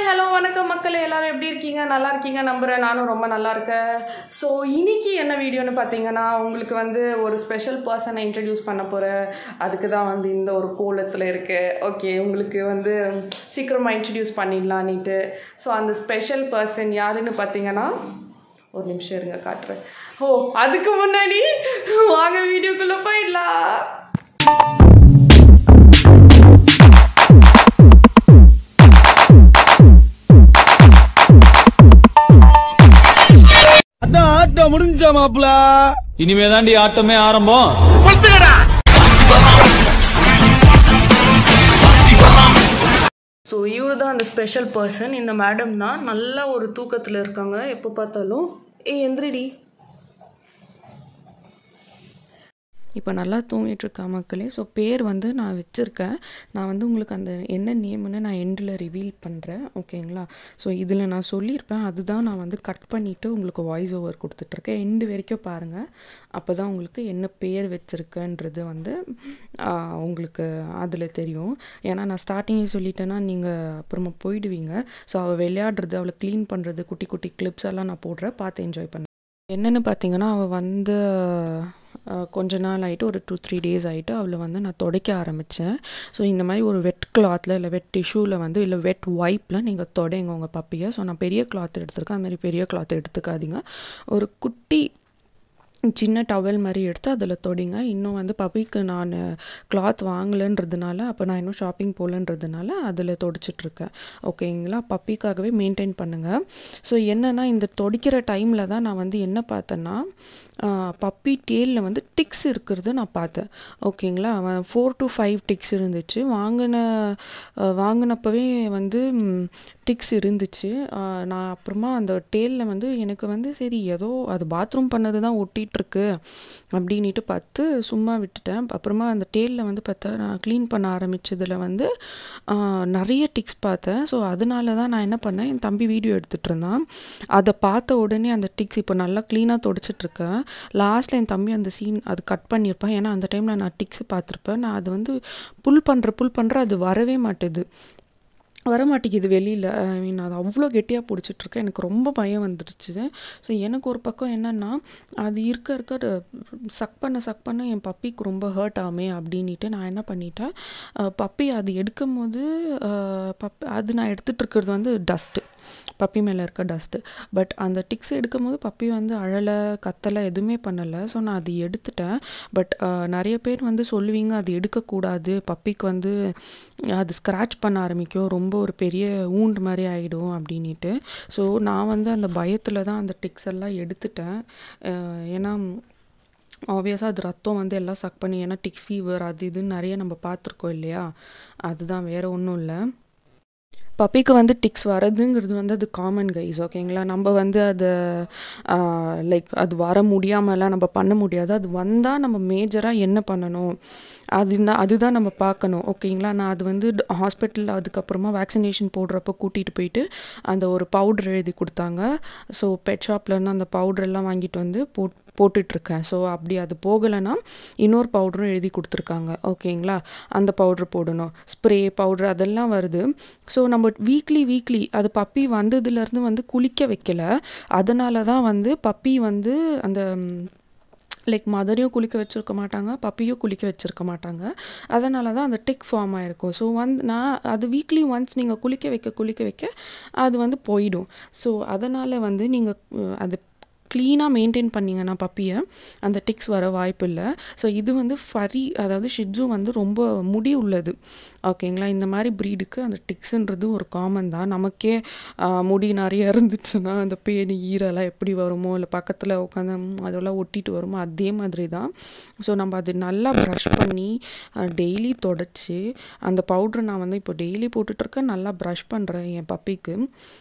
Hello வணக்கம் மக்களே எல்லாரும் எப்படி இருக்கீங்க நல்லா இருக்கீங்க நம்புறேன் நானும் ரொம்ப நல்லா இருக்கேன் ஸோ இன்னைக்கு என்ன வீடியோன்னு பார்த்தீங்கன்னா உங்களுக்கு வந்து ஒரு ஸ்பெஷல் பர்சனை இன்ட்ரடியூஸ் பண்ண போகிறேன் அதுக்கு தான் வந்து இந்த ஒரு கோலத்தில் இருக்கு ஓகே உங்களுக்கு வந்து சீக்கிரமாக இன்ட்ரடியூஸ் பண்ணிடலான்னுட்டு ஸோ அந்த ஸ்பெஷல் பர்சன் யாருன்னு பார்த்தீங்கன்னா ஒரு நிமிஷம் இருங்க காட்டுறேன் ஓ அதுக்கு முன்னாடி வாங்க வீடியோக்குள்ளே போயிடலாம் அதான் ஆட்டம் முடிஞ்சா மாப்ள இனிமே தாண்டி ஆட்டமே ஆரம்பம் ஸோ இவர் தான் அந்த ஸ்பெஷல் பர்சன் இந்த மேடம் தான் நல்ல ஒரு தூக்கத்தில் இருக்காங்க எப்போ பார்த்தாலும் ஏ எந்திரிடி இப்போ நல்லா தூங்கிட்டு இருக்கா மக்களே ஸோ பேர் வந்து நான் வச்சுருக்கேன் நான் வந்து உங்களுக்கு அந்த என்ன நேம்னு நான் எண்டில் ரிவீல் பண்ணுறேன் ஓகேங்களா ஸோ இதில் நான் சொல்லியிருப்பேன் அதுதான் நான் வந்து கட் பண்ணிவிட்டு உங்களுக்கு வாய்ஸ் ஓவர் கொடுத்துட்ருக்கேன் எண்டு வரைக்கும் பாருங்கள் அப்போ தான் உங்களுக்கு என்ன பேர் வச்சுருக்கேன்றது வந்து ஆஹ், உங்களுக்கு அதில் தெரியும் ஏன்னா நான் ஸ்டார்டிங்கே சொல்லிட்டேன்னா நீங்கள் அப்புறமா போயிடுவீங்க ஸோ அவள் விளையாடுறது அவளை க்ளீன் பண்ணுறது குட்டி குட்டி கிளிப்ஸ் எல்லாம் நான் போடுறேன் பார்த்து என்ஜாய் பண்ண என்னென்னு பார்த்தீங்கன்னா அவள் வந்து அஹ், கொஞ்ச நாள் ஆகிட்டு ஒரு டூ த்ரீ டேஸ் ஆகிட்டு அவளை வந்து நான் துடைக்க ஆரம்பித்தேன் ஸோ இந்த மாதிரி ஒரு வெட் கிளாத்தில் இல்லை வெட் டிஷ்யூவில் வந்து இல்லை வெட் வைப்பில் நீங்கள் தொடைங்க உங்கள் பப்பியை ஸோ நான் பெரிய கிளாத் எடுத்திருக்கேன் அந்த மாதிரி பெரிய கிளாத் எடுத்துக்காதீங்க ஒரு குட்டி சின்ன டவல் மாதிரி எடுத்து அதில் தொடிங்க இன்னும் வந்து பப்பிக்கு நான் கிளாத் வாங்கலைன்றதுனால அப்போ நான் இன்னும் ஷாப்பிங் போகலன்றதுனால அதில் தொடச்சிட்ருக்கேன் ஓகேங்களா பப்பிக்காகவே மெயின்டைன் பண்ணுங்கள் ஸோ என்னென்னா இந்த தொடிக்கிற டைமில் தான் நான் வந்து என்ன பார்த்தேன்னா பப்பி டேலில் வந்து டிக்ஸ் இருக்கிறது நான் பார்த்தேன் ஓகேங்களா அவன் ஃபோர் டு ஃபைவ் டிக்ஸ் இருந்துச்சு வாங்கின அஹ், வாங்கினப்பவே வந்து டிக்ஸ் இருந்துச்சு அஹ், நான் அப்புறமா அந்த டேலில் வந்து எனக்கு வந்து சரி ஏதோ அது பாத்ரூம் பண்ணது தான் ஒட்டிகிட்ருக்கு அப்படின்ட்டு பார்த்து சும்மா விட்டுட்டேன் அப்புறமா அந்த டேலில் வந்து பார்த்தா நான் க்ளீன் பண்ண ஆரம்பிச்சதுல வந்து அஹ், நிறைய டிக்ஸ் பார்த்தேன் ஸோ அதனால தான் நான் என்ன பண்ணேன் என் தம்பி வீடியோ எடுத்துகிட்டு இருந்தான் அதை பார்த்த உடனே அந்த டிக்ஸ் இப்போ நல்லா க்ளீனாக தொடச்சிட்ருக்கேன் லாஸ்ட்டில் என் தம்பி அந்த சீன் அது கட் பண்ணியிருப்பேன் ஏன்னா அந்த டைமில் நான் டிக்ஸ் பார்த்துருப்பேன் நான் அது வந்து புல் பண்ணுற புல் பண்ணுற அது வரவே மாட்டுது வரமாட்டேங்குது வெளியில் ஐ மீன் அது அவ்வளோ கெட்டியாக பிடிச்சிட்ருக்கேன் எனக்கு ரொம்ப பயம் வந்துடுச்சு ஸோ எனக்கு ஒரு பக்கம் என்னென்னா அது இருக்க இருக்க சக் பண்ண சக் பண்ண என் பப்பிக்கு ரொம்ப ஹர்ட் ஆகுமே அப்படின்ட்டு நான் என்ன பண்ணிட்டேன் பப்பி அது எடுக்கும் போது பப்பி அது நான் எடுத்துகிட்டு இருக்கிறது வந்து டஸ்ட்டு பப்பி மேலே இருக்க டஸ்ட்டு பட் அந்த டிக்ஸ் எடுக்கும் போது பப்பி வந்து அழலை கத்தலை எதுவுமே பண்ணலை ஸோ நான் அது எடுத்துட்டேன் பட் நிறைய பேர் வந்து சொல்லுவீங்க அது எடுக்கக்கூடாது பப்பிக்கு வந்து அது ஸ்க்ராட்ச் பண்ண ஆரம்பிக்கும் ரொம்ப ஒரு பெரிய ஊண்டு மாதிரி ஆகிடும் அப்படின்ட்டு ஸோ நான் வந்து அந்த பயத்தில் தான் அந்த டிக்ஸ் எல்லாம் எடுத்துட்டேன் அஹ் ஏன்னா ஆப்வியஸாக அது ரத்தம் வந்து எல்லாம் சக் பண்ணி ஏன்னா டிக் ஃபீவர் அது இதுன்னு நிறைய நம்ம பார்த்துருக்கோம் இல்லையா அதுதான் வேற ஒன்றும் இல்லை பப்பிக்கு வந்து டிக்ஸ் வரதுங்கிறது வந்து அது காமன் கைஸ் ஓகேங்களா நம்ம வந்து அதை லைக் அது வர முடியாமலாம் நம்ம பண்ண முடியாது அது வந்தால் நம்ம மேஜராக என்ன பண்ணணும் அது அதுதான் நம்ம பார்க்கணும் ஓகேங்களா நான் அது வந்து ஹாஸ்பிட்டலில் அதுக்கப்புறமா வேக்சினேஷன் போடுறப்போ கூட்டிகிட்டு போயிட்டு அந்த ஒரு பவுடர் எழுதி கொடுத்தாங்க ஸோ பெட் ஷாப்லேருந்து அந்த பவுடரெல்லாம் வாங்கிட்டு வந்து போட் போட்டுட்ருக்கேன் ஸோ அப்படி அது போகலைன்னா இன்னொரு பவுடரும் எழுதி கொடுத்துருக்காங்க ஓகேங்களா அந்த பவுட்ரு போடணும் ஸ்ப்ரே பவுட்ரு அதெல்லாம் வருது ஸோ நம்ம வீக்லி வீக்லி அது பப்பி வந்ததுலேருந்து வந்து குளிக்க வைக்கல அதனால தான் வந்து பப்பி வந்து அந்த லைக் மதரையும் குளிக்க வச்சுருக்க மாட்டாங்க பப்பியும் குளிக்க வச்சுருக்க மாட்டாங்க அதனால தான் அந்த டிக் ஃபார்ம் ஆகிருக்கும் ஸோ வந்து நான் அது வீக்லி ஒன்ஸ் நீங்கள் குளிக்க வைக்க குளிக்க வைக்க அது வந்து போயிடும் ஸோ அதனால் வந்து நீங்கள் அது க்ளீனாக மெயின்டைன் பண்ணிங்கன்னா பப்பியை அந்த டிக்ஸ் வர வாய்ப்பு இல்லை ஸோ இது வந்து ஃபரி அதாவது ஷிட்ஸு வந்து ரொம்ப முடி உள்ளது ஓகேங்களா இந்த மாதிரி ப்ரீடுக்கு அந்த டிக்ஸுன்றது ஒரு காமன் தான் நமக்கே ஆஹ், முடி நிறைய இருந்துச்சுன்னா அந்த பேனி ஈரெல்லாம் எப்படி வருமோ இல்லை பக்கத்தில் உட்காந்து ம், அதெல்லாம் ஒட்டிட்டு வருமோ அதே மாதிரி தான் ஸோ நம்ம அது நல்லா ப்ரஷ் பண்ணி டெய்லி தொடச்சி அந்த பவுட்ரு நான் வந்து இப்போ டெய்லி போட்டுட்ருக்கேன் நல்லா ப்ரஷ் பண்ணுறேன் என் பப்பிக்கு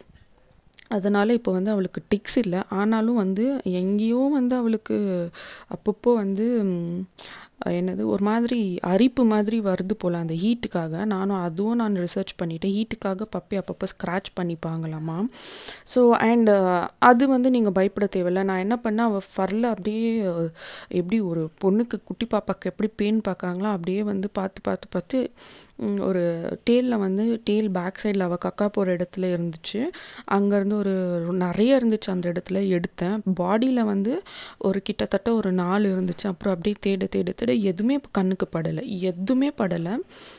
அதனால் இப்போ வந்து அவளுக்கு டிக்ஸ் இல்லை ஆனாலும் வந்து எங்கேயோ வந்து அவளுக்கு அப்பப்போ வந்து ம், என்னது ஒரு மாதிரி அரிப்பு மாதிரி வருது போல் அந்த ஹீட்டுக்காக நானும் அதுவும் நான் ரிசர்ச் பண்ணிட்டேன் ஹீட்டுக்காக பப்பி அப்பப்போ ஸ்க்ராட்ச் பண்ணிப்பாங்களாமா ஸோ அண்ட் அது வந்து நீங்கள் பயப்பட தேவையில்ல நான் என்ன பண்ணேன் அவள் ஃபரில் அப்படியே அஹ், எப்படி ஒரு பொண்ணுக்கு குட்டி பாப்பாக்கு எப்படி பெயின் பார்க்குறாங்களோ அப்படியே வந்து பார்த்து பார்த்து பார்த்து ம், ஒரு டேலில் வந்து டேல் பேக் சைடில் அவள் கக்கா போகிற இடத்துல இருந்துச்சு அங்கேருந்து ஒரு நிறைய இருந்துச்சு அந்த இடத்துல எடுத்தேன் பாடியில் வந்து ஒரு கிட்டத்தட்ட ஒரு நாலு இருந்துச்சு அப்புறம் அப்படியே தேட தேட தேட எதுவுமே கண்ணுக்கு படலை எதுவுமே படலை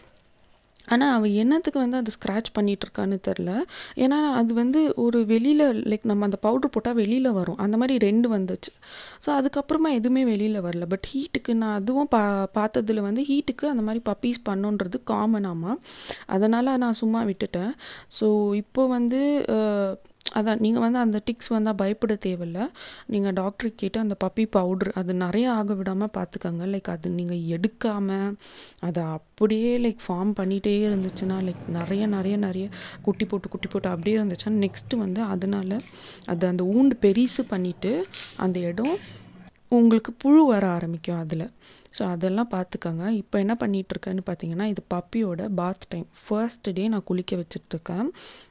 ஆனால் அவள் என்னத்துக்கு வந்து அது ஸ்க்ராட்ச் பண்ணிட்டு இருக்கான்னு தெரில ஏன்னா அது வந்து ஒரு வெளியில் லைக் நம்ம அந்த பவுட்ரு போட்டால் வெளியில் வரும் அந்த மாதிரி ரெண்டு வந்துச்சு ஸோ அதுக்கப்புறமா எதுவுமே வெளியில் வரல பட் ஹீட்டுக்கு நான் அதுவும் பா பார்த்ததுல வந்து ஹீட்டுக்கு அந்த மாதிரி பப்பீஸ் பண்ணுன்றது காமனாமா அதனால் நான் சும்மா விட்டுட்டேன் ஸோ இப்போ வந்து அஹ், அதான் நீங்கள் வந்து அந்த டிக்ஸ் வந்தால் பயப்பட தேவையில்ல நீங்கள் டாக்டருக்கு கேட்டு அந்த பப்பி பவுட்ரு அது நிறைய ஆக விடாமல் பார்த்துக்கங்க லைக் அது நீங்கள் எடுக்காமல் அதை அப்படியே லைக் ஃபார்ம் பண்ணிகிட்டே இருந்துச்சுன்னா லைக் நிறைய நிறைய நிறைய குட்டி போட்டு குட்டி போட்டு அப்படியே இருந்துச்சுன்னா நெக்ஸ்ட்டு வந்து அதனால அது அந்த ஊண்டு பெரிசு பண்ணிவிட்டு அந்த இடம் உங்களுக்கு புழு வர ஆரம்பிக்கும் அதில் ஸோ அதெல்லாம் பார்த்துக்கங்க இப்போ என்ன பண்ணிட்டு இருக்கேன்னு பார்த்தீங்கன்னா இது பப்பியோட பாத் டைம் ஃபர்ஸ்ட் டே நான் குளிக்க வச்சிட்ருக்கேன்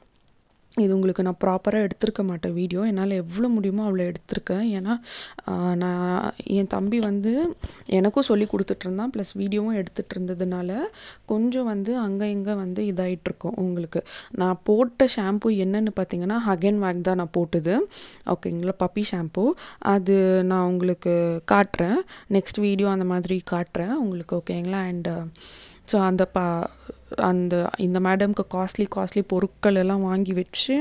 இது உங்களுக்கு நான் ப்ராப்பராக எடுத்திருக்க மாட்டேன் வீடியோ என்னால் எவ்வளோ முடியுமோ அவ்வளோ எடுத்திருக்கேன் ஏன்னா ஆஹ், நான் என் தம்பி வந்து எனக்கும் சொல்லி கொடுத்துட்டு இருந்தான் ப்ளஸ் வீடியோவும் எடுத்துகிட்டு இருந்ததுனால கொஞ்சம் வந்து அங்கே இங்கே வந்து இதாயிட்டு இருக்கும் உங்களுக்கு நான் போட்ட ஷாம்பு என்னன்னு பார்த்தீங்கன்னா ஹகன் வேக் தான் நான் போட்டது ஓகேங்களா பப்பி ஷாம்பு அது நான் உங்களுக்கு காட்டுறேன் நெக்ஸ்ட் வீடியோ அந்த மாதிரி காட்டுறேன் உங்களுக்கு ஓகேங்களா அண்ட் ஸோ அந்த பா அந்த இந்த மேடம்க்கு காஸ்ட்லி காஸ்ட்லி பொருட்கள் எல்லாம் வாங்கி வச்சு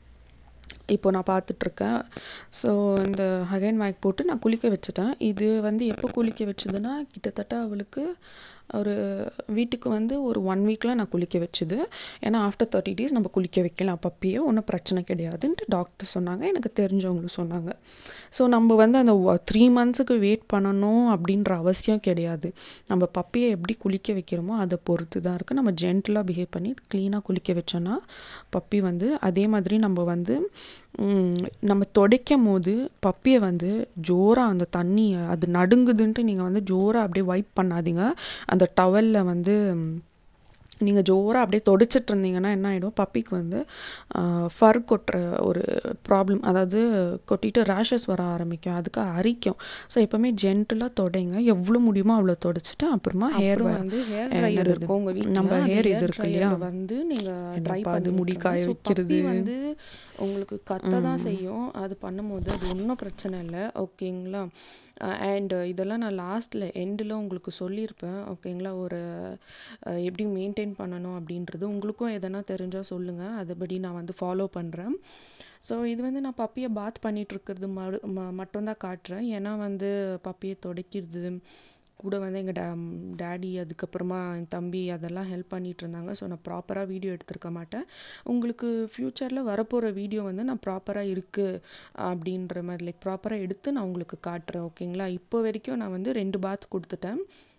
இப்போ நான் பார்த்துட்ருக்கேன் ஸோ இந்த ஹகைன் மேக் போட்டு நான் குளிக்க வச்சுட்டேன் இது வந்து எப்போ குளிக்க வச்சதுன்னா கிட்டத்தட்ட அவளுக்கு ஒரு வீட்டுக்கு வந்து ஒரு ஒன் வீக்கில் நான் குளிக்க வச்சுது ஏன்னா ஆஃப்டர் தேர்ட்டி டேஸ் நம்ம குளிக்க வைக்கலாம் பப்பியை ஒன்றும் பிரச்சனை கிடையாதுன்ட்டு டாக்டர் சொன்னாங்க எனக்கு தெரிஞ்சவங்களும் சொன்னாங்க ஸோ நம்ம வந்து அந்த த்ரீ மந்த்ஸுக்கு வெயிட் பண்ணணும் அப்படின்ற அவசியம் கிடையாது நம்ம பப்பியை எப்படி குளிக்க வைக்கிறோமோ அதை பொறுத்து தான் இருக்குது நம்ம ஜென்டலாக பிஹேவ் பண்ணி க்ளீனாக குளிக்க வச்சோன்னா பப்பி வந்து அதே மாதிரி நம்ம வந்து ம், நம்ம துடைக்கும் போது பப்பியை வந்து ஜோராக அந்த தண்ணியை அது நடுங்குதுன்ட்டு நீங்கள் வந்து ஜோராக அப்படியே வைப் பண்ணாதீங்க அந்த டவலில் வந்து நீங்கள் ஜோராக அப்படியே தொடச்சிட்டு இருந்தீங்கன்னா என்ன ஆகிடும் பப்பிக்கு வந்து ஃபர் கொட்டுற ஒரு ப்ராப்ளம் அதாவது கொட்டிட்டு ரேஷஸ் வர ஆரம்பிக்கும் அதுக்கு அரிக்கும் ஸோ எப்போவுமே ஜென்டலாக தொடைங்க எவ்வளோ முடியுமோ அவ்வளோ தொடச்சிட்டு அப்புறமா ஹேர் வந்து ஹேர் ட்ரையர் இருக்கும் உங்கள் வீட்டில் நம்ம ஹேர் இது இருக்கு இல்லையா வந்து நீங்கள் ட்ரை பண்ணி முடி காய வைக்கிறது வந்து உங்களுக்கு கத்த தான் செய்யும் அது பண்ணும்போது அது ஒன்றும் பிரச்சனை இல்லை ஓகேங்களா அண்ட் இதெல்லாம் நான் லாஸ்ட்டில் எண்டில் உங்களுக்கு சொல்லியிருப்பேன் ஓகேங்களா ஒரு அஹ், எப்படி மெயின்டைன் பண்ணணும் அப்படின்றது உங்களுக்கும் எதனா தெரிஞ்சால் சொல்லுங்கள் அதுபடி நான் வந்து ஃபாலோ பண்ணுறேன் ஸோ இது வந்து நான் பப்பியை பாத் பண்ணிட்டு இருக்கிறது மறு ம மட்டும்தான் காட்டுறேன் ஏன்னா வந்து பப்பியை துடைக்கிறது கூட வந்து எங்கள் டே டேடி அதுக்கப்புறமா என் தம்பி அதெல்லாம் ஹெல்ப் பண்ணிட்டு இருந்தாங்க ஸோ நான் ப்ராப்பராக வீடியோ எடுத்திருக்க மாட்டேன் உங்களுக்கு ஃப்யூச்சரில் வரப்போகிற வீடியோ வந்து நான் ப்ராப்பராக இருக்குது அப்படின்ற மாதிரி லைக் ப்ராப்பராக எடுத்து நான் உங்களுக்கு காட்டுறேன் ஓகேங்களா இப்போ வரைக்கும் நான் வந்து ரெண்டு பாத் கொடுத்துட்டேன்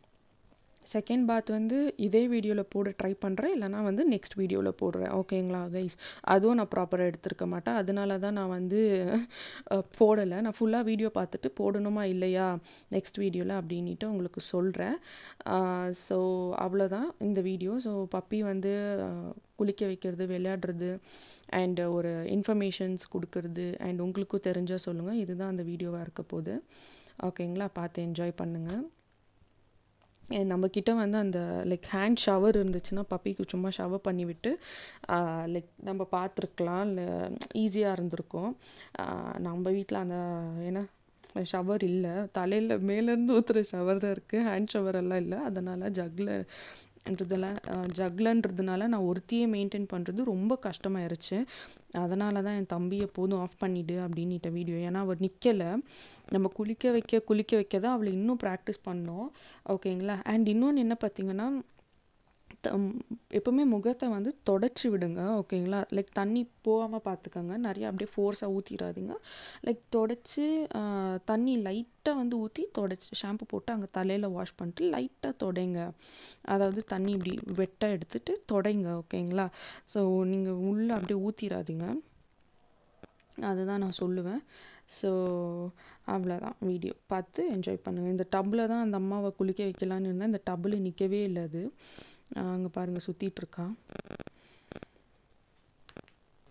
செகண்ட் பாத் வந்து இதே வீடியோவில் போட ட்ரை பண்ணுறேன் இல்லைனா வந்து நெக்ஸ்ட் வீடியோவில் போடுறேன் ஓகேங்களா கைஸ் அதுவும் நான் ப்ராப்பராக எடுத்திருக்க மாட்டேன் அதனால தான் நான் வந்து போடலை நான் ஃபுல்லாக வீடியோ பார்த்துட்டு போடணுமா இல்லையா நெக்ஸ்ட் வீடியோவில் அப்படின்ட்டு உங்களுக்கு சொல்கிறேன் ஸோ அவ்வளோதான் இந்த வீடியோ ஸோ பப்பி வந்து அஹ், குளிக்க வைக்கிறது விளையாடுறது அண்ட் ஒரு இன்ஃபர்மேஷன்ஸ் கொடுக்கறது அண்ட் உங்களுக்கும் தெரிஞ்சால் சொல்லுங்கள் இதுதான் அந்த வீடியோவாக இருக்க போகுது ஓகேங்களா பார்த்து என்ஜாய் பண்ணுங்கள் and நம்மக்கிட்ட வந்து அந்த லைக் ஹேண்ட் ஷவர் இருந்துச்சுன்னா பப்பிக்கு சும்மா ஷவர் பண்ணி விட்டு லைக் நம்ம பார்த்துருக்கலாம் இல்லை ஈஸியாக இருந்திருக்கும் ஆஹ் நம்ம வீட்டில் அந்த என்ன ஷவர் இல்லை தலையில் மேலேருந்து ஊற்றுற ஷவர் தான் இருக்குது ஹேண்ட் ஷவர் எல்லாம் இல்லை அதனால் ஜக்கில் ன்றதெல்லாம் ஜக்லன்றதுனால நான் ஒருத்தியே மெயின்டைன் பண்ணுறது ரொம்ப கஷ்டமாயிருச்சு அதனால தான் என் தம்பி எப்போதும் ஆஃப் பண்ணிடு அப்படின்னுட்ட வீடியோ ஏன்னா அவள் நிற்கலை நம்ம குளிக்க வைக்க குளிக்க வைக்க தான் அவளை இன்னும் ப்ராக்டிஸ் பண்ணோம் ஓகேங்களா அண்ட் இன்னொன்று என்ன பார்த்தீங்கன்னா தம் எப்போவுமே முகத்தை வந்து தொடச்சி விடுங்க ஓகேங்களா லைக் தண்ணி போகாமல் பார்த்துக்கோங்க நிறைய அப்படியே ஃபோர்ஸாக ஊற்றிடாதீங்க லைக் தொடச்சி தண்ணி லைட்டாக வந்து ஊற்றி தொடச்சி ஷாம்பு போட்டு அங்கே தலையில் வாஷ் பண்ணிட்டு லைட்டாக தொடைங்க அதாவது தண்ணி இப்படி வெட்டாக எடுத்துட்டு தொடைங்க ஓகேங்களா ஸோ நீங்கள் உள்ளே அப்படியே ஊற்றிடாதீங்க அதுதான் நான் சொல்லுவேன் ஸோ அவ்வளோதான் வீடியோ பார்த்து என்ஜாய் பண்ணுங்கள் இந்த டப்பில் தான் அந்த அம்மாவை குளிக்க வைக்கலான்னு இருந்தேன் இந்த டப்பில் நிற்கவே இல்லை அது அங்கே பாருங்கள் சுற்றிட்டு இருக்கா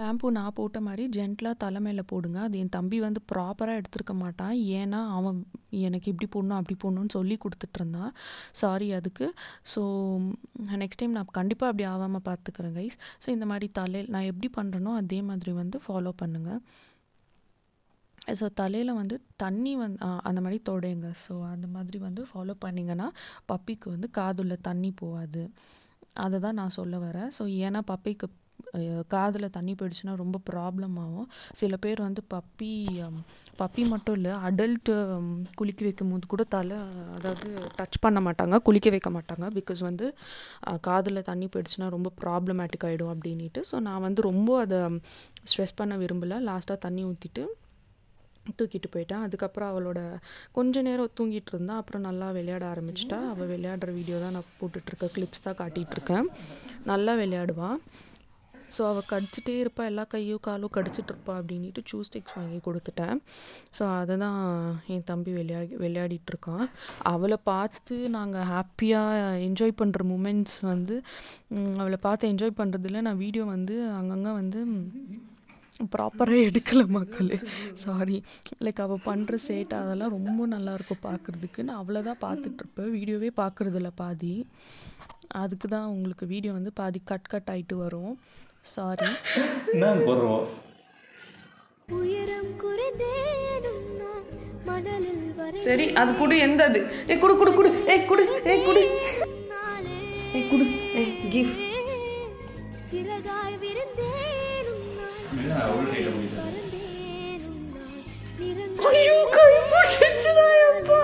ஷாம்பு நான் போட்ட மாதிரி ஜென்டலாக தலை மேலே போடுங்க அது என் தம்பி வந்து ப்ராப்பராக எடுத்திருக்க மாட்டான் ஏன்னா அவன் எனக்கு இப்படி போடணும் அப்படி போடணும்னு சொல்லி கொடுத்துட்டு இருந்தான் சாரி அதுக்கு ஸோ நெக்ஸ்ட் டைம் நான் கண்டிப்பாக அப்படி ஆகாமல் பார்த்துக்கிறேன் கைஸ் ஸோ இந்த மாதிரி தலையில் நான் எப்படி பண்ணுறேனோ அதே மாதிரி வந்து ஃபாலோ பண்ணுங்கள் ஸோ தலையில் வந்து தண்ணி வந்து அந்த மாதிரி தொடைங்க ஸோ அந்த மாதிரி வந்து ஃபாலோ பண்ணிங்கன்னா பப்பிக்கு வந்து காதுள்ள தண்ணி போகாது அதை தான் நான் சொல்ல வரேன் ஸோ ஏன்னா பப்பிக்கு காதில் தண்ணி போயிடுச்சுன்னா ரொம்ப ப்ராப்ளம் ஆகும் சில பேர் வந்து பப்பி பப்பி மட்டும் இல்லை அடல்ட்டு குளிக்க வைக்கும் போது கூட தலை அதாவது டச் பண்ண மாட்டாங்க குளிக்க வைக்க மாட்டாங்க பிகாஸ் வந்து காதில் தண்ணி போயிடுச்சுன்னா ரொம்ப ப்ராப்ளமேட்டிக் ஆகிடும் அப்படின்ட்டு ஸோ நான் வந்து ரொம்ப அதை ஸ்ட்ரெஸ் பண்ண விரும்பலை லாஸ்ட்டாக தண்ணி ஊற்றிட்டு தூக்கிட்டு போயிட்டான் அதுக்கப்புறம் அவளோட கொஞ்ச நேரம் தூங்கிட்டு இருந்தா அப்புறம் நல்லா விளையாட ஆரம்பிச்சிட்டா அவள் விளையாடுற வீடியோ தான் நான் போட்டுட்ருக்கேன் கிளிப்ஸ் தான் காட்டிகிட்ருக்கேன் நல்லா விளையாடுவாள் ஸோ அவள் கடிச்சிட்டே இருப்பா எல்லா கையும் காலும் கடிச்சிட்டு இருப்பா அப்படின்ட்டு சூ ஸ்டிக்ஸ் வாங்கி கொடுத்துட்டேன் ஸோ அதை தான் என் தம்பி விளையாடி விளையாடிட்டுருக்கான் அவளை பார்த்து நாங்கள் ஹாப்பியாக என்ஜாய் பண்ணுற மூமெண்ட்ஸ் வந்து அவளை பார்த்து என்ஜாய் பண்ணுறதுல நான் வீடியோ வந்து அங்கங்கே வந்து ப்ராப்பராக எடுக்கலை மக்கள் சாரி லைக் அவள் பண்ணுற சேட்டை அதெல்லாம் ரொம்ப நல்லாயிருக்கும் பார்க்குறதுக்கு நான் அவ்வளோ தான் பார்த்துட்ருப்பேன் வீடியோவே பார்க்குறதில்ல பாதி அதுக்கு தான் உங்களுக்கு வீடியோ வந்து பாதி கட் கட் ஆகிட்டு வரும் சாரி என்ன போடுறோம் உயரம் குறைந்தேனும் நான் மணலில் சரி அது குடு எந்த அது ஏ குடு குடு குடு ஏ குடு ஏ குடு வரைந்தாலே ஏ குடு ஏ கிவ் சிறகாய் விருந்தேனும் நான் பறந்தேனும் நான் நிறங்கள் ஐயோ கை பிடிச்சிச்சுடாயப்பா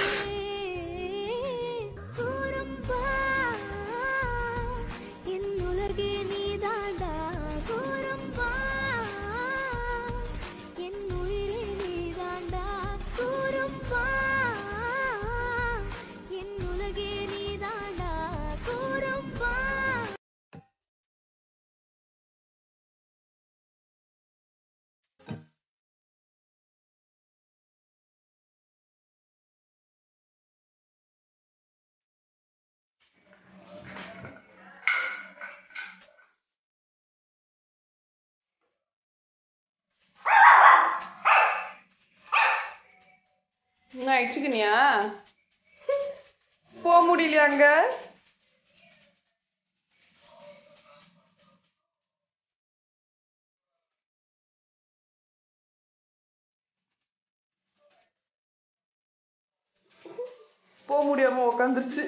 கூறம்பா என் உலர்கே நீதாண்டா கூறம்பா என் உயிரே நீதாண்டா கூறம்பா என் உலகே நீதாண்டா கூறம்பா என்ன அடிச்சுக்கினியா போக முடியலையா அங்க போக முடியாம உக்காந்துருச்சு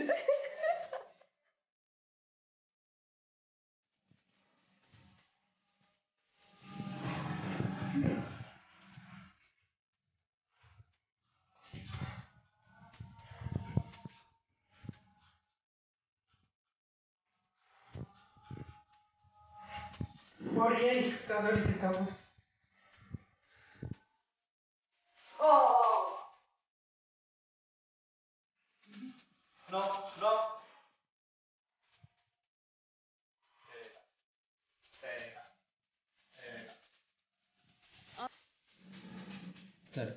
சரி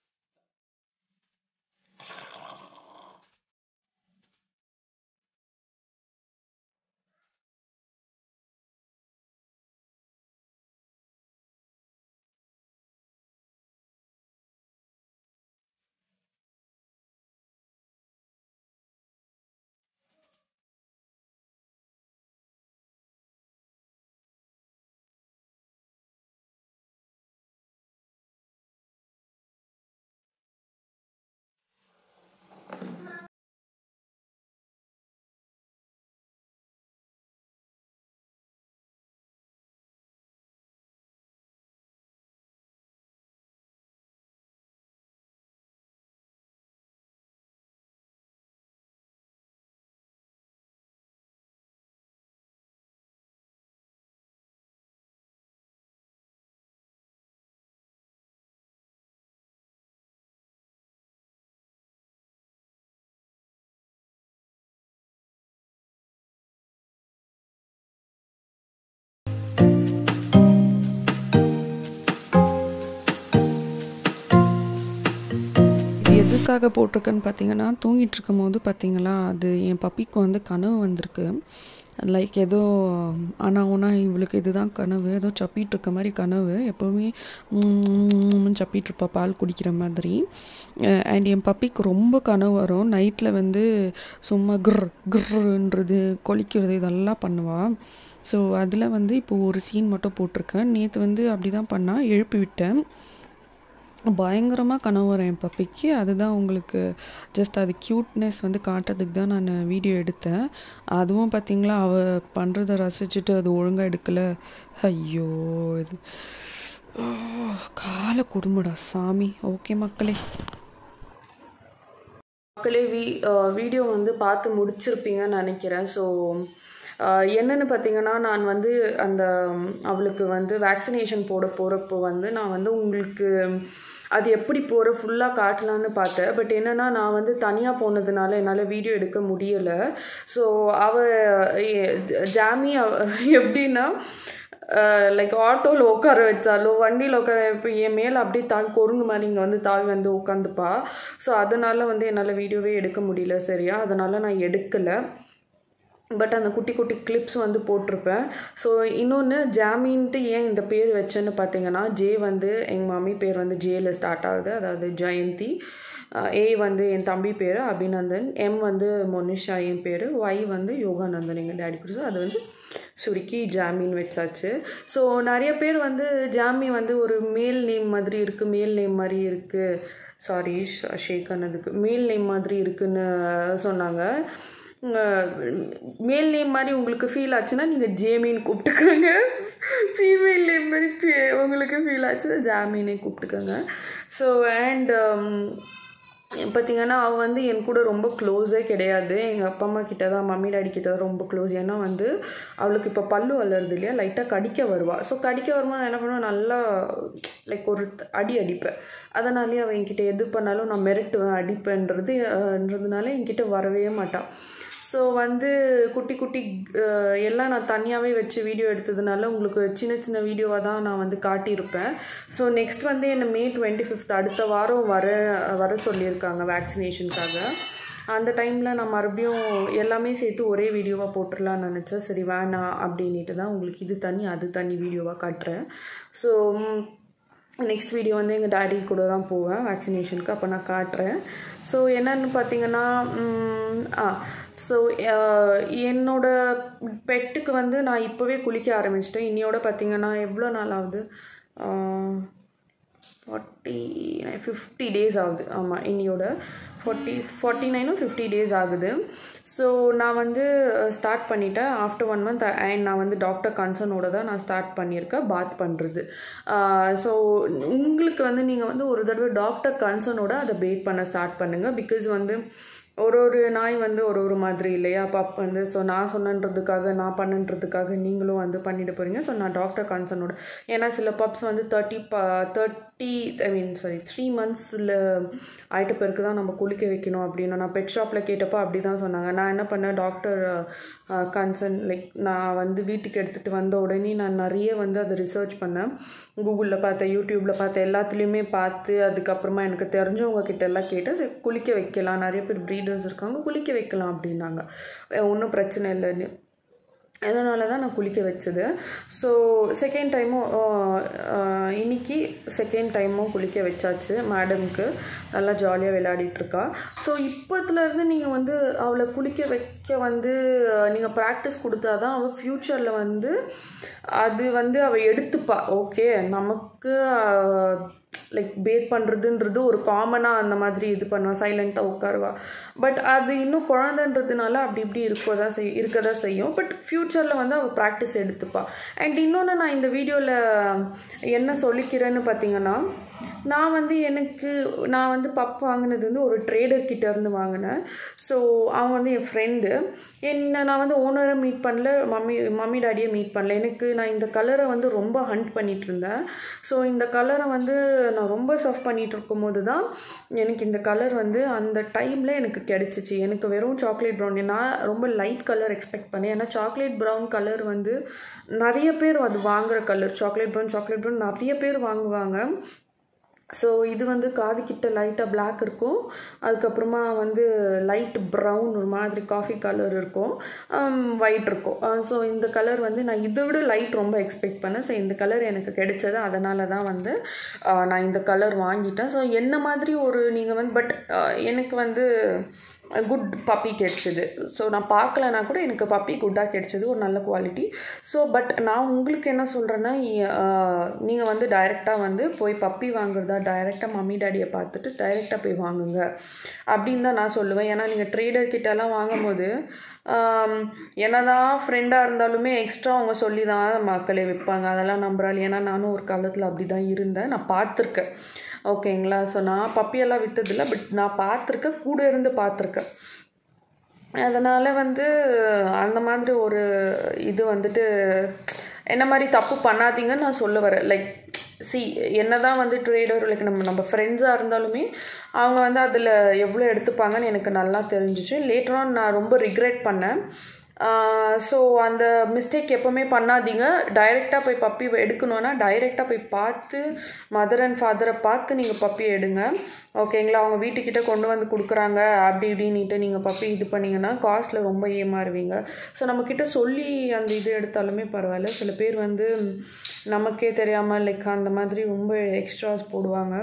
இது எதுக்காக போட்டிருக்கேன்னு பார்த்தீங்கன்னா தூங்கிட்டு இருக்கும் போது பார்த்தீங்களா அது என் பப்பிக்கு வந்து கனவு வந்திருக்கு லைக் ஏதோ ஆனால் ஒன்றா இவளுக்கு இதுதான் கனவு ஏதோ சப்பிட்டு இருக்க மாதிரி கனவு எப்போவுமே ம்ம் சப்பிட்டு இருப்பா பால் குடிக்கிற மாதிரி அண்ட் என் பப்பிக்கு ரொம்ப கனவு வரும் நைட்டில் வந்து சும்மா கிர் கிர்ன்றது கொலிக்கிறது இதெல்லாம் பண்ணுவாள் ஸோ அதில் வந்து இப்போ ஒரு சீன் மட்டும் போட்டிருக்கேன் நேற்று வந்து அப்படி தான் பண்ணா எழுப்பி விட்டேன் பயங்கரமாக கனவு வரும் என் பப்பிக்கு அதுதான் உங்களுக்கு ஜஸ்ட் அது க்யூட்னஸ் வந்து காட்டுறதுக்கு தான் நான் வீடியோ எடுத்தேன் அதுவும் பார்த்தீங்களா அவள் பண்ணுறத ரசிச்சுட்டு அது ஒழுங்காக எடுக்கலை ஐயோ இது ஓ, காலை குடும்படா சாமி ஓகே மக்களே மக்களே வீ வீடியோ வந்து பார்த்து முடிச்சிருப்பீங்கன்னு நினைக்கிறேன் ஸோ என்னென்னு பார்த்தீங்கன்னா நான் வந்து அந்த ம், அவளுக்கு வந்து வேக்சினேஷன் போட போகிறப்போ வந்து நான் வந்து உங்களுக்கு அது எப்படி போகிற ஃபுல்லாக காட்டலான்னு பார்த்தேன் பட் என்னென்னா நான் வந்து தனியாக போனதுனால என்னால் வீடியோ எடுக்க முடியலை ஸோ அவள் ஜாமி அவ- எப்படின்னா லைக் ஆட்டோவில் உட்கார வச்சாலோ வண்டியில் உட்கார இப்போ என் மேலே அப்படியே தாவி கொருங்கு மாதிரி இங்கே வந்து தாவி வந்து உட்காந்துப்பா ஸோ அதனால வந்து என்னால் வீடியோவே எடுக்க முடியல சரியா அதனால நான் எடுக்கலை பட் அந்த குட்டி குட்டி கிளிப்ஸ் வந்து போட்டிருப்பேன் ஸோ இன்னொன்று ஜாமின்ட்டு ஏன் இந்த பேர் வச்சேன்னு பார்த்தீங்கன்னா ஜே வந்து எங்கள் மம்மி பேர் வந்து ஜேல ஸ்டார்ட் ஆகுது அதாவது ஜெயந்தி ஏ வந்து என் தம்பி பேர் அபிநந்தன் எம் வந்து மொனிஷா என் பேர் ஒய் வந்து யோகானந்தன் எங்கள் டேடி பேர் அது வந்து சுருக்கி ஜாமின் வச்சாச்சு ஸோ நிறைய பேர் வந்து ஜாமி வந்து ஒரு மேல் நேம் மாதிரி இருக்குது மேல் நேம் மாதிரி இருக்குது சாரி ஷேக் அதுக்கு மேல் நேம் மாதிரி இருக்குன்னு சொன்னாங்க மேல் நேம் மாதிரி உங்களுக்கு ஃபீல் ஆச்சுன்னா நீங்கள் ஜேமின்னு கூப்பிட்டுக்கோங்க ஃபீமேல் நேம் மாதிரி ஃபீ- உங்களுக்கு ஃபீல் ஆச்சுன்னா ஜாமினே கூப்பிட்டுக்கோங்க ஸோ அண்ட் பார்த்தீங்கன்னா அவள் வந்து என் கூட ரொம்ப க்ளோஸே கிடையாது எங்கள் அப்பா அம்மா கிட்ட தான் மம்மி டாடி கிட்ட தான் ரொம்ப க்ளோஸ் ஏன்னா வந்து அவளுக்கு இப்போ பல்லு வளருது இல்லையா லைட்டாக கடிக்க வருவா ஸோ கடிக்க வரும்போது நான் என்ன பண்ணுவேன் நல்லா லைக் ஒரு த- அடி அடிப்பேன் அதனாலேயே அவள் என்கிட்ட எது பண்ணாலும் நான் மிரட்டுவேன் அடிப்பேன்றது அஹ்ன்றதுனால என்கிட்ட வரவே மாட்டாள் ஸோ வந்து குட்டி குட்டி அஹ், எல்லாம் நான் தனியாகவே வச்சு வீடியோ எடுத்ததுனால உங்களுக்கு சின்ன சின்ன வீடியோவாக தான் நான் வந்து காட்டியிருப்பேன் ஸோ நெக்ஸ்ட் வந்து என்னை மே டுவெண்ட்டி ஃபிஃப்த் அடுத்த வாரம் வர வர சொல்லியிருக்காங்க வேக்சினேஷனுக்காக அந்த டைமில் நான் மறுபடியும் எல்லாமே சேர்த்து ஒரே வீடியோவாக போட்டுடலாம்னு நினச்சேன் சரி வேணாம் அப்படின்ட்டு தான் உங்களுக்கு இது தனி அது தனி வீடியோவாக காட்டுறேன் ஸோ நெக்ஸ்ட் வீடியோ வந்து எங்கள் டாடி கூட தான் போவேன் வேக்சினேஷனுக்கு அப்போ நான் காட்டுறேன் ஸோ என்னன்னு பார்த்தீங்கன்னா ம், ஆ ஸோ என்னோட பெட்டுக்கு வந்து நான் இப்போவே குளிக்க ஆரம்பிச்சிட்டேன் இன்னையோட பார்த்தீங்கன்னா எவ்வளோ நாள் ஆகுது ஃபார்ட்டி ஃபிஃப்டி டேஸ் ஆகுது ஆமாம் இன்னியோட ஃபார்ட்டி ஃபார்ட்டி நைனும் ஃபிஃப்டி டேஸ் ஆகுது ஸோ நான் வந்து ஸ்டார்ட் பண்ணிட்டேன் ஆஃப்டர் ஒன் மந்த் அண்ட் நான் வந்து டாக்டர் கன்சர்னோட தான் நான் ஸ்டார்ட் பண்ணியிருக்கேன் பாத் பண்ணுறது ஸோ உங்களுக்கு வந்து நீங்கள் வந்து ஒரு தடவை டாக்டர் கன்சர்னோட அதை பேக் பண்ண ஸ்டார்ட் பண்ணுங்கள் பிகாஸ் வந்து ஒரு ஒரு நாய் வந்து ஒரு ஒரு மாதிரி இல்லையா பப் வந்து ஸோ நான் சொன்னன்றதுக்காக நான் பண்ணுன்றதுக்காக நீங்களும் வந்து பண்ணிட்டு போகிறீங்க ஸோ நான் டாக்டர் கன்சர்னோட ஏன்னா சில பப்ஸ் வந்து தேர்ட்டி ப thirty I mean sorry three மந்த்ஸில் ஆயிட்ட பிறகு தான் நம்ம குளிக்க வைக்கணும் அப்படின்னு நான் பெட் ஷாப்பில் கேட்டப்போ அப்படி தான் சொன்னாங்க நான் என்ன பண்ணேன் டாக்டர் கன்சர்ன் லைக் நான் வந்து வீட்டுக்கு எடுத்துகிட்டு வந்த உடனே நான் நிறைய வந்து அதை ரிசர்ச் பண்ணேன் கூகுளில் பார்த்தேன் யூடியூப்பில் பார்த்தேன் எல்லாத்துலேயுமே பார்த்து அதுக்கப்புறமா எனக்கு தெரிஞ்சவங்க கிட்ட எல்லாம் கேட்டு சரி, குளிக்க வைக்கலாம் நிறைய பேர் ப்ரீடர்ஸ் இருக்காங்க குளிக்க வைக்கலாம் அப்படின்னாங்க ஒன்றும் பிரச்சனை இல்லைன்னு அதனால தான் நான் குளிக்க வச்சது ஸோ செகண்ட் டைமும் இன்னைக்கு செகண்ட் டைமும் குளிக்க வச்சாச்சு மேடம்க்கு நல்லா ஜாலியாக விளையாடிட்டுருக்கா ஸோ இப்போத்துலேருந்து நீங்கள் வந்து அவளை குளிக்க வைக்க வந்து நீங்கள் ப்ராக்டிஸ் கொடுத்தா தான் அவள் ஃப்யூச்சரில் வந்து அது வந்து அவள் எடுத்துப்பா ஓகே நமக்கு லைக் பேக் பண்ணுறதுன்றது ஒரு காமனாக அந்த மாதிரி இது பண்ணுவா சைலண்ட்டாக உட்காருவா பட் அது இன்னும் குழந்தைன்றதுனால அப்படி இப்படி இருக்கதான் செய் இருக்க தான் செய்யும் பட் ஃப்யூச்சரில் வந்து அவள் ப்ராக்டிஸ் எடுத்துப்பா அண்ட் இன்னொன்று நான் இந்த வீடியோவில் என்ன சொல்லிக்கிறேன்னு பார்த்தீங்கன்னா நான் வந்து எனக்கு நான் வந்து பப் வாங்கினது வந்து ஒரு ட்ரேடர் கிட்ட இருந்து வாங்கினேன் ஸோ அவன் வந்து என் ஃப்ரெண்டு என்ன நான் வந்து ஓனரை மீட் பண்ணல மம்மி மம்மி டாடியை மீட் பண்ணல எனக்கு நான் இந்த கலரை வந்து ரொம்ப ஹண்ட் பண்ணிட்டு இருந்தேன் ஸோ இந்த கலரை வந்து நான் ரொம்ப சர்ஃப் பண்ணிட்டு இருக்கும்போது தான் எனக்கு இந்த கலர் வந்து அந்த டைமில் எனக்கு கிடச்சிச்சு எனக்கு வெறும் சாக்லேட் ப்ரௌன் நான் ரொம்ப லைட் கலர் எக்ஸ்பெக்ட் பண்ணேன் ஏன்னா சாக்லேட் ப்ரௌன் கலர் வந்து நிறைய பேர் அது வாங்குற colour chocolate brown chocolate brown நிறைய பேர் வாங்குவாங்க ஸோ இது வந்து காது கிட்ட லைட்டாக Black இருக்கும் அதுக்கப்புறமா வந்து லைட் ப்ரௌன் ஒரு மாதிரி காஃபி கலர் இருக்கும் ஒயிட் இருக்கும் ஸோ இந்த கலர் வந்து நான் இதை விட லைட் ரொம்ப எக்ஸ்பெக்ட் பண்ணேன் ஸோ இந்த கலர் எனக்கு கிடைச்சது அதனால தான் வந்து ஆஹ், நான் இந்த கலர் வாங்கிட்டேன் ஸோ என்ன மாதிரி ஒரு நீங்கள் வந்து பட் எனக்கு வந்து குட் பப்பி கிடைச்சிது ஸோ நான் பார்க்கலனா கூட எனக்கு பப்பி குட்டாக கிடைச்சது ஒரு நல்ல குவாலிட்டி ஸோ பட் நான் உங்களுக்கு என்ன சொல்கிறேன்னா நீங்கள் வந்து டைரெக்டாக வந்து போய் பப்பி வாங்குறதா டைரெக்டாக மம்மி டாடியை பார்த்துட்டு டைரெக்டாக போய் வாங்குங்க அப்படின்னு தான் நான் சொல்லுவேன் ஏன்னா நீங்கள் ட்ரேடர் கிட்டலாம் வாங்கும்போது ஆம், என்னதான் ஃப்ரெண்டாக இருந்தாலுமே எக்ஸ்ட்ரா அவங்க சொல்லி தான் மக்களே விற்பாங்க அதெல்லாம் நம்புறாள் ஏன்னா நானும் ஒரு காலத்தில் அப்படி தான் இருந்தேன் நான் பார்த்துருக்கேன் ஓகேங்களா ஸோ நான் பப்பியெல்லாம் விற்றதில்ல பட் நான் பார்த்துருக்கேன் கூட இருந்து பார்த்துருக்கேன் அதனால் வந்து அந்த மாதிரி ஒரு இது வந்துட்டு என்ன மாதிரி தப்பு பண்ணாதீங்கன்னு நான் சொல்ல வரேன் லைக் சி என்னதான் வந்து ட்ரேடர் லைக் நம்ம நம்ம ஃப்ரெண்ட்ஸாக இருந்தாலுமே அவங்க வந்து அதில் எவ்வளோ எடுத்துப்பாங்கன்னு எனக்கு நல்லா தெரிஞ்சிச்சு லேட்டர் ஆன் நான் ரொம்ப ரிக்ரெட் பண்ணேன் ஸோ அந்த மிஸ்டேக் எப்போவுமே பண்ணாதீங்க டைரெக்டாக போய் பப்பி எடுக்கணுன்னா டைரெக்டாக போய் பார்த்து மதர் அண்ட் ஃபாதரை பார்த்து நீங்கள் பப்பி எடுங்க ஓகேங்களா அவங்க வீட்டுக்கிட்ட கொண்டு வந்து கொடுக்குறாங்க அப்படி இப்படின்னுட்டு நீங்கள் பப்பி இது பண்ணீங்கன்னா காஸ்ட்டில் ரொம்ப ஏமாறுவீங்க ஸோ நம்மக்கிட்ட சொல்லி அந்த இது எடுத்தாலுமே பரவாயில்ல சில பேர் வந்து நமக்கே தெரியாமல் லைக் அந்த மாதிரி ரொம்ப எக்ஸ்ட்ராஸ் போடுவாங்க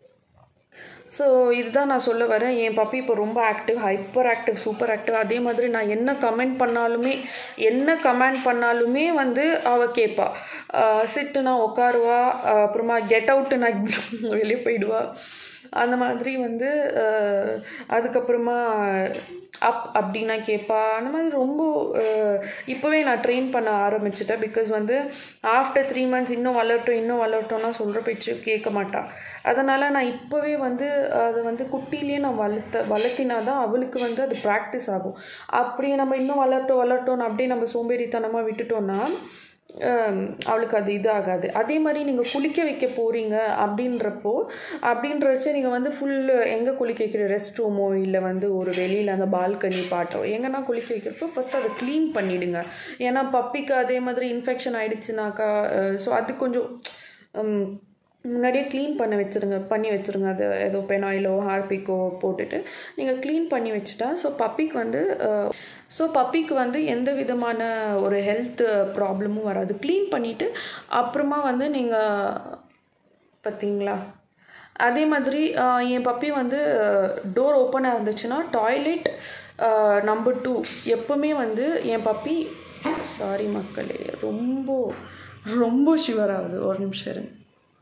ஸோ இதுதான் நான் சொல்ல வரேன் என் பப்பி இப்போ ரொம்ப active hyper active super active அதே மாதிரி நான் என்ன கமெண்ட் பண்ணாலுமே என்ன கமெண்ட் பண்ணாலுமே வந்து அவள் கேட்பா சிட்டுனா உட்காருவா அஹ் அப்புறமா கெட் அவுட்டு நான் வெளியே போயிடுவா அந்த மாதிரி வந்து அஹ், அதுக்கப்புறமா அப் அப்படின்னா கேட்பா அந்த மாதிரி ரொம்ப அஹ், இப்போவே நான் ட்ரெயின் பண்ண ஆரம்பிச்சிட்டேன் பிகாஸ் வந்து ஆஃப்டர் த்ரீ மந்த்ஸ் இன்னும் வளரட்டும் இன்னும் வளரட்டும்னா சொல்கிற பேச்சு கேட்க மாட்டா அதனால் நான் இப்போவே வந்து அதை வந்து குட்டிலேயே நான் வளர்த்த வளர்த்தினா தான் அவளுக்கு வந்து அது ப்ராக்டிஸ் ஆகும் அப்படி நம்ம இன்னும் வளரட்டும் வளரட்டும்னு அப்படியே நம்ம சோம்பேறித்தனமாக விட்டுட்டோம்னா ஹம், அவளுக்கு அது இது ஆகாது அதே மாதிரி நீங்கள் குளிக்க வைக்க போகிறீங்க அப்படின்றப்போ அப்படின்றச்ச நீங்கள் வந்து ஃபுல் எங்கே குளிக்க வைக்கிற ரெஸ்ட் ரூமோ இல்லை வந்து ஒரு வெளியில் அந்த பால்கனி பாட்டோ எங்கன்னா குளிக்க வைக்கிறப்போ ஃபஸ்ட் அதை க்ளீன் பண்ணிவிடுங்க ஏன்னா பப்பிக்கு அதே மாதிரி இன்ஃபெக்ஷன் ஆயிடுச்சுனாக்கா ஸோ அது கொஞ்சம் ஹம், முன்னாடியே க்ளீன் பண்ண வச்சுருங்க பண்ணி வச்சுருங்க அது ஏதோ பெனாயிலோ ஹார்பிக்கோ போட்டுட்டு நீங்கள் க்ளீன் பண்ணி வச்சுட்டா ஸோ பப்பிக்கு வந்து ஸோ பப்பிக்கு வந்து எந்த விதமான ஒரு ஹெல்த் ப்ராப்ளமும் வராது க்ளீன் பண்ணிவிட்டு அப்புறமா வந்து நீங்கள் பார்த்தீங்களா அதே மாதிரி ஆஹ், என் பப்பி வந்து டோர் ஓப்பனாக இருந்துச்சுன்னா டாய்லெட் நம்பர் டூ எப்பவுமே வந்து என் பப்பி சாரி மக்களே ரொம்ப ரொம்ப ஷிவர் ஆகுது ஒரு நிமிஷம் இருங்க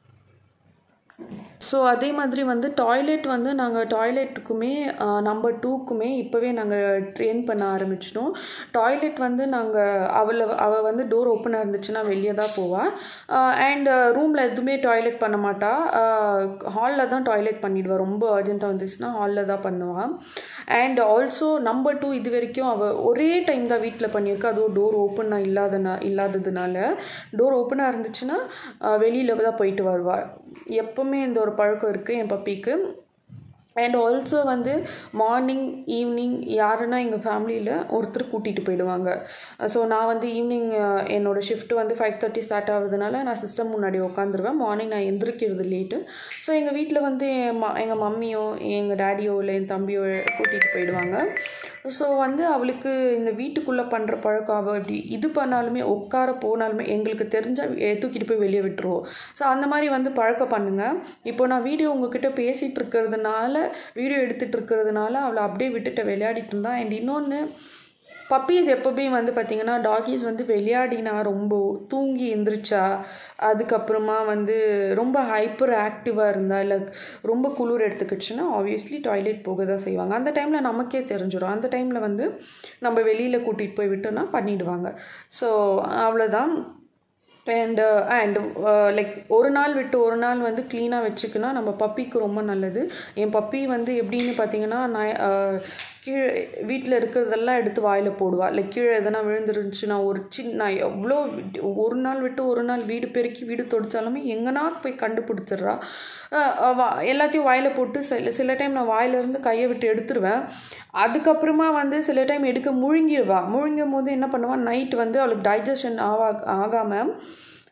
ஸோ அதே மாதிரி வந்து டாய்லெட் வந்து நாங்கள் டாய்லெட்டுக்குமே நம்பர் டூக்குமே இப்போவே நாங்கள் ட்ரெயின் பண்ண ஆரம்பிச்சிட்டோம் டாய்லெட் வந்து நாங்கள் அவளை அவள் வந்து டோர் ஓப்பனாக இருந்துச்சுன்னா வெளியே தான் போவாள் அண்ட் ரூமில் எதுவுமே டாய்லெட் பண்ண மாட்டா ஹாலில் தான் டாய்லெட் பண்ணிடுவா ரொம்ப அர்ஜென்ட்டாக வந்துச்சுன்னா ஹாலில் தான் பண்ணுவாள் அண்ட் ஆல்சோ நம்பர் டூ இது வரைக்கும் அவள் ஒரே டைம் தான் வீட்டில் பண்ணியிருக்கா அதுவும் டோர் ஓப்பனாக இல்லாதனா இல்லாததுனால டோர் ஓப்பனாக இருந்துச்சுன்னா வெளியில் தான் போயிட்டு வருவாள் எப்பவுமே இந்த ஒரு பழக்கம் இருக்குது என் பப்பிக்கு அண்ட் ஆல்சோ வந்து மார்னிங் ஈவினிங் யாருன்னா எங்கள் ஃபேமிலியில் ஒருத்தர் கூட்டிகிட்டு போயிடுவாங்க ஸோ நான் வந்து ஈவினிங் என்னோடய ஷிஃப்ட் வந்து ஃபைவ் தேர்ட்டி ஸ்டார்ட் ஆகுறதுனால நான் சிஸ்டம் முன்னாடி உட்காந்துருவேன் மார்னிங் நான் எந்திரிக்கிறது லேட்டு ஸோ எங்கள் வீட்டில் வந்து என் ம எங்கள் மம்மியோ எங்கள் டேடியோ இல்லை என் தம்பியோ கூட்டிகிட்டு போயிடுவாங்க ஸோ வந்து அவளுக்கு இந்த வீட்டுக்குள்ளே பண்ணுற பழக்கம் அவள் இப்படி இது பண்ணாலுமே உட்கார போனாலுமே எங்களுக்கு தெரிஞ்சால் தூக்கிட்டு போய் வெளியே விட்டுருவோம் ஸோ அந்த மாதிரி வந்து பழக்கம் பண்ணுங்க இப்போ நான் வீடியோ உங்ககிட்ட பேசிகிட்டு இருக்கிறதுனால வீடியோ எடுத்துகிட்டு இருக்கிறதுனால அவளை அப்படியே விட்டுட்டு விளையாடிட்டு இருந்தா அண்ட் இன்னொன்று பப்பீஸ் எப்போவுமே வந்து பார்த்திங்கன்னா டாகீஸ் வந்து விளையாடினா ரொம்ப தூங்கி எந்திரிச்சா அதுக்கப்புறமா வந்து ரொம்ப ஹைப்பர் ஆக்டிவாக இருந்தா இல்லை ரொம்ப குளிர் எடுத்துக்கிச்சுன்னா ஆப்வியஸ்லி டாய்லெட் போக தான் செய்வாங்க அந்த டைமில் நமக்கே தெரிஞ்சிடும் அந்த டைமில் வந்து நம்ம வெளியில் கூட்டிகிட்டு போய் விட்டோம்னா பண்ணிடுவாங்க ஸோ அவ்வளோதான் அண்ட் அண்ட் லைக் ஒரு நாள் விட்டு ஒரு நாள் வந்து க்ளீனாக வச்சுக்கினா நம்ம பப்பிக்கு ரொம்ப நல்லது என் பப்பி வந்து எப்படின்னு பார்த்தீங்கன்னா நான் அஹ், கீழே வீட்டில் இருக்கிறதெல்லாம் எடுத்து வாயில் போடுவா லைக் கீழே எதனா விழுந்துருந்துச்சு நான் ஒரு சின்ன நான் எவ்வளோ விட்டு- ஒரு நாள் விட்டு ஒரு நாள் வீடு பெருக்கி வீடு தொடச்சாலுமே எங்கன்னா போய் கண்டுபிடிச்சிட்றா அஹ், அஹ், வா- எல்லாத்தையும் வாயில் போட்டு சில சில டைம் நான் வாயிலிருந்து கையை விட்டு எடுத்துருவேன் அதுக்கப்புறமா வந்து சில டைம் எடுக்க முழுங்கிடுவா முழுங்கும் போது என்ன பண்ணுவா நைட் வந்து அவளுக்கு டைஜஷன் ஆவா ஆகாமல்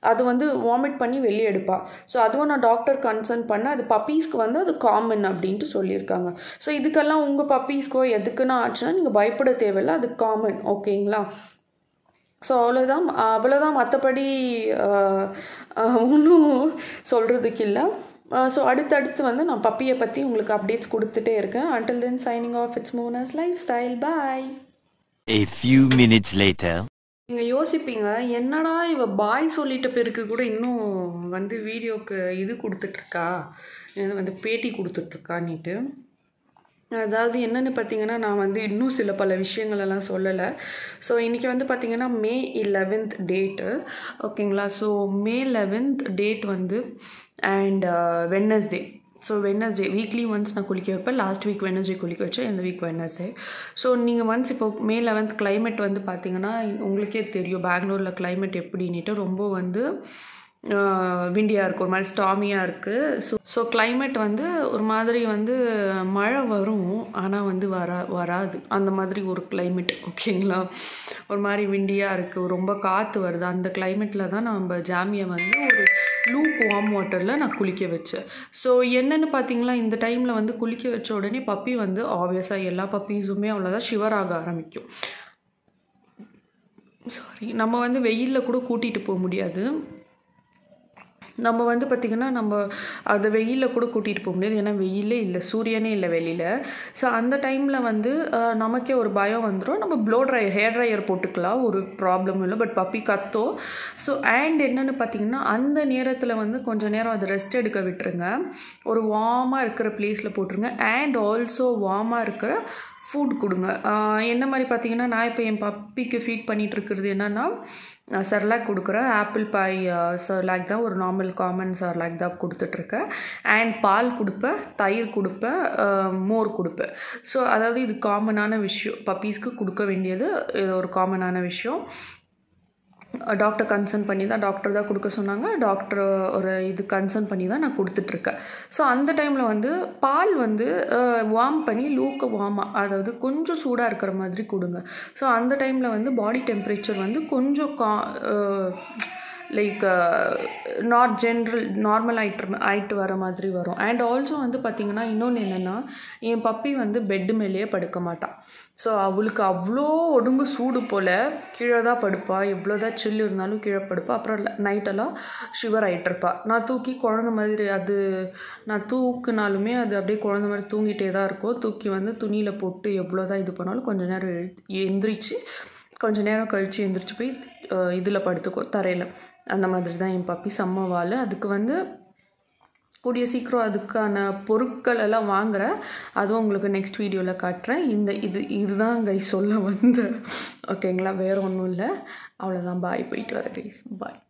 அது வந்து வாமிட் பண்ணி வெளியே எடுப்பா ஸோ அதுவும் நான் டாக்டர் கன்சர்ன் பண்ண அது பப்பீஸ்க்கு வந்து அது காமன் அப்படின்ட்டு சொல்லியிருக்காங்க ஸோ இதுக்கெல்லாம் உங்கள் பப்பீஸ்க்கோ எதுக்குன்னா ஆச்சுன்னா நீங்கள் பயப்பட தேவையில்ல அது காமன் ஓகேங்களா ஸோ அவ்வளோதான் அவ்வளோதான் மற்றபடி ஒன்றும் சொல்கிறதுக்கு இல்லை ஸோ அடுத்தடுத்து வந்து நான் பப்பியை பற்றி உங்களுக்கு அப்டேட்ஸ் கொடுத்துட்டே இருக்கேன் until then signing off it's Moon's lifestyle bye A few minutes later. நீங்கள் யோசிப்பீங்க என்னடா இவ பாய் சொல்லிட்ட பிறகு கூட இன்னும் வந்து வீடியோக்கு இது கொடுத்துட்ருக்கா இது வந்து பேட்டி கொடுத்துட்ருக்கான்னுட்டு அதாவது என்னென்னு பார்த்தீங்கன்னா நான் வந்து இன்னும் சில பல விஷயங்கள் எல்லாம் சொல்லலை ஸோ இன்றைக்கி வந்து பார்த்தீங்கன்னா மே லெவன்த் டேட்டு ஓகேங்களா ஸோ மே லெவன்த் டேட் வந்து and Wednesday so Wednesday weekly once நான் குளிக்க வைப்பேன் லாஸ்ட் வீக் வெட்னஸ்டே குளிக்க வச்சேன் இந்த வீக் வெட்னஸ்டே ஸோ நீங்கள் ஒன்ஸ் இப்போ மே லெவன்த் climate வந்து பார்த்தீங்கன்னா உங்களுக்கே தெரியும் பெங்களூரில் climate எப்படின்னுட்டு ரொம்ப வந்து விண்டியாக இருக்குது ஒரு மாதிரி ஸ்டாமியாக இருக்குது ஸோ ஸோ climate வந்து ஒரு மாதிரி வந்து மழை வரும் ஆனால் வந்து வரா வராது அந்த மாதிரி ஒரு climate ஓகேங்களா ஒரு மாதிரி விண்டியாக இருக்குது ரொம்ப காற்று வருது அந்த கிளைமேட்டில் தான் நம்ம ஜாமியை வந்து ஒரு லூக் வார்ம் வாட்டரில் நான் குளிக்க வச்சேன் ஸோ என்னென்னு பார்த்தீங்களா இந்த டைமில் வந்து குளிக்க வச்ச உடனே பப்பி வந்து ஆப்வியஸாக எல்லா பப்பீஸுமே அவ்வளோதான் ஷிவர் ஆக ஆரம்பிக்கும் சாரி நம்ம வந்து வெயிலில் கூட கூட்டிகிட்டு போக முடியாது நம்ம வந்து பார்த்திங்கன்னா நம்ம அதை வெயிலில் கூட கூட்டிகிட்டு போக முடியாது ஏன்னா வெயிலே இல்லை சூரியனே இல்லை வெளியில் ஸோ அந்த டைமில் வந்து அஹ், நமக்கே ஒரு பயம் வந்துடும் நம்ம ப்ளோ ட்ரையர் ஹேர் ட்ரையர் போட்டுக்கலாம் ஒரு ப்ராப்ளம் இல்லை பட் பப்பி கத்தோம் ஸோ அண்ட் என்னென்னு பார்த்தீங்கன்னா அந்த நேரத்தில் வந்து கொஞ்சம் நேரம் அதை ரெஸ்ட் எடுக்க விட்டுருங்க ஒரு வார்மாக இருக்கிற பிளேஸில் போட்டுருங்க அண்ட் ஆல்சோ வார்மாக இருக்கிற ஃபுட் கொடுங்க ஆஹ் என்ன மாதிரி பார்த்தீங்கன்னா நான் இப்போ என் பப்பிக்கு ஃபீட் பண்ணிட்டு இருக்கிறது என்னென்னா சர்லாக் கொடுக்குறேன் ஆப்பிள் பாய் சர்லாக் தான் ஒரு நார்மல் காமன் சர்லாக் தான் கொடுத்துட்ருக்கேன் அண்ட் பால் கொடுப்பேன் தயிர் கொடுப்பேன் ஆஹ் மோர் கொடுப்பேன் ஸோ அதாவது இது காமனான விஷயம் பப்பீஸ்க்கு கொடுக்க வேண்டியது இது ஒரு காமனான விஷயம் டாக்டர் கன்சர்ன் பண்ணி தான் டாக்டர் தான் கொடுக்க சொன்னாங்க டாக்டர் ஒரு இது கன்சர்ன் பண்ணி தான் நான் கொடுத்துட்ருக்கேன் ஸோ அந்த டைமில் வந்து பால் வந்து வார்ம் பண்ணி லூக்க வார்மாக அதாவது கொஞ்சம் சூடாக இருக்கிற மாதிரி கொடுங்க ஸோ அந்த டைமில் வந்து பாடி டெம்பரேச்சர் வந்து கொஞ்சம் கா லைக் நாட் ஜென்ரல் நார்மல் ஆயிட்டு ஆயிட்டு வர மாதிரி வரும் அண்ட் ஆல்சோ வந்து பார்த்திங்கன்னா இன்னொன்று என்னென்னா என் பப்பி வந்து பெட்டு மேலேயே படுக்க மாட்டான் ஸோ அவளுக்கு அவ்வளோ உடம்பு சூடு போல் கீழே தான் படுப்பா எவ்வளோ தான் சில்லு இருந்தாலும் கீழே படுப்பா அப்புறம் நைட்டெல்லாம் ஷிவர் ஆகிட்டுருப்பா நான் தூக்கி குழந்த மாதிரி அது நான் தூக்குனாலுமே அது அப்படியே குழந்த மாதிரி தூங்கிட்டே தான் இருக்கும் தூக்கி வந்து துணியில் போட்டு எவ்வளோ தான் இது பண்ணாலும் கொஞ்ச நேரம் எழு எந்திரிச்சு கொஞ்ச நேரம் கழித்து எந்திரிச்சு போய் இதில் படுத்துக்கோ தரையில் அந்த மாதிரி தான் என் பப்பி செம்ம அதுக்கு வந்து கூடிய சீக்கிரம் அதுக்கான பொருட்கள் எல்லாம் வாங்குறேன் அதுவும் உங்களுக்கு நெக்ஸ்ட் வீடியோவில் காட்டுறேன் இந்த இது இதுதான் கை சொல்ல வந்து ஓகேங்களா வேறு ஒன்றும் இல்லை அவ்வளோதான் பாய் போயிட்டு வரேன் கைஸ் பாய்